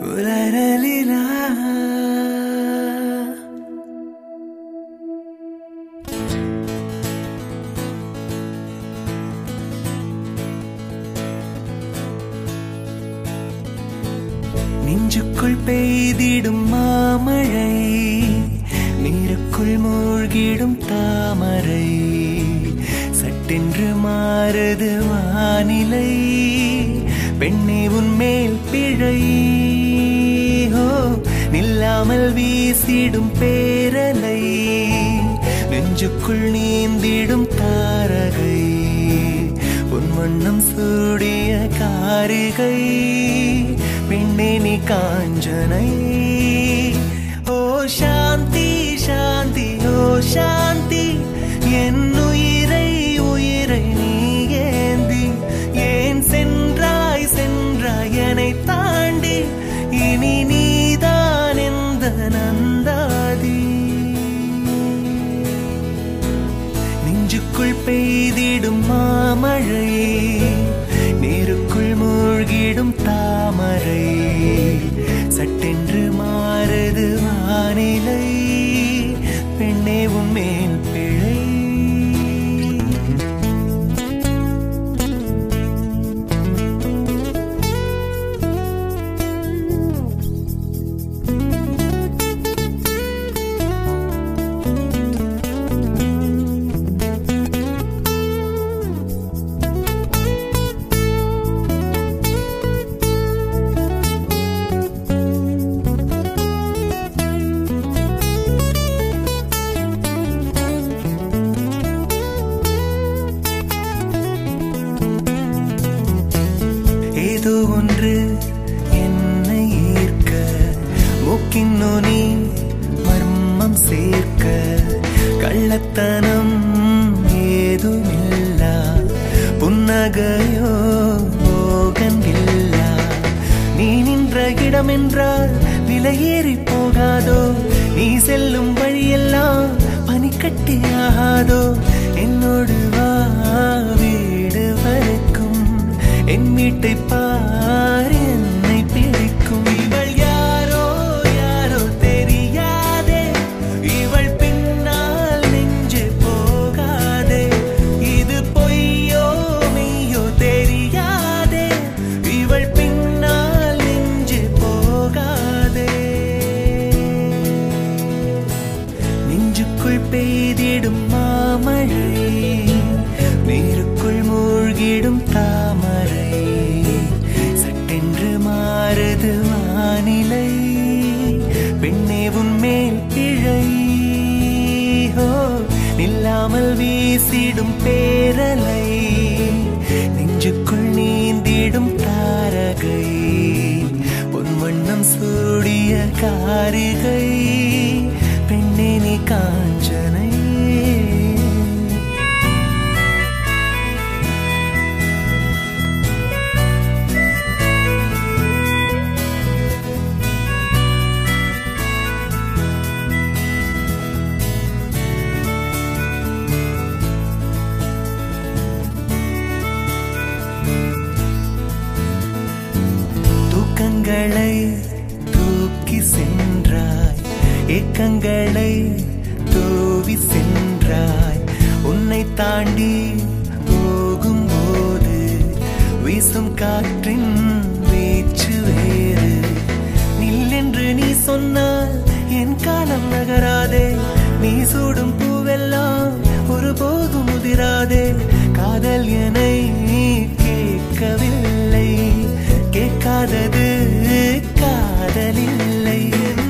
உலரலிலா நெஞ்சுக்குள் பெய்திடும் மாமழை நீருக்குள் மூழ்கிடும் தாமரை சட்டென்று மாறுது வானிலை பெண்ணே உன்மேல் பிழை ஹோ நில்லாமல் வீசிடும் பேரலை நெஞ்சுக்குள் நீந்திடும் தாரகை உன் வண்ணம் சூடிய காரிகை பெண்ணே நீ காஞ்சனை ஓ சாந்தி சாந்தி ஓ சாந்தி என் உயிரை உயிரை நீ ஏந்தி ஏன் சென்றாய் சென்றாய் என்னை தாண்டி இனி நீதான் எந்த நந்தாதி நெஞ்சுக்குள் பெய்திடும் மாமழை நீருக்குள் மூழ்கிடும் தாமரை சட்டென்று மாறுது வானிலை பெண்ணே உன் மேல் பிழை ஏதோ ஒன்று என்னை ஈர்க்க மூக்கின் நுனி மர்மம் சேர்க்க கள்ளத்தனம் ஏதுமில்லா புன்னகையோ மோகன்கில்லா நீ நின்ற இடம் என்றால் விலையேறி போகாதோ நீ செல்லும் வழியெல்லாம் பனிக்கட்டியாகாதோ என்னோடு வா வீடு வரைக்கும் என் வீட்டை பார் என்னை பிடிக்கும் இவள் யாரோ யாரோ தெரியாதே இவள் பின்னால் நெஞ்சு போகாதே இது பொய்யோ மெய்யோ தெரியாதே இவள் பின்னால் நெஞ்சு போகாதே நெஞ்சுக்குள் பெய்திடும் மாமழை நீருக்குள் மூழ்கிடும் தாமரை சட்டென்று மாறுது வானிலை பெண்ணே உன் மேல் பிழை ஹோ நில்லாமல் வீசிடும் பேரலை நெஞ்சுக்குள் நீந்திடும் தாரகை பொன் வண்ணம் சூடிய காரிகை பெண்ணே நீ காஞ்சனை தூக்கங்களை தூக்கி சென்றாய் ஏக்கங்களை தூவி சென்றாய் உன்னை தாண்டி போகும்போது வீசும் காற்றின் வீச்சு வேறு நில்லென்று நீ சொன்னால் என் காலம் நகராதே நீ சூடும் பூவெல்லாம் ஒருபோதும் முதிராதே காதல் என்னை கேட்கவில்லை கேட்காதது காதலில்லை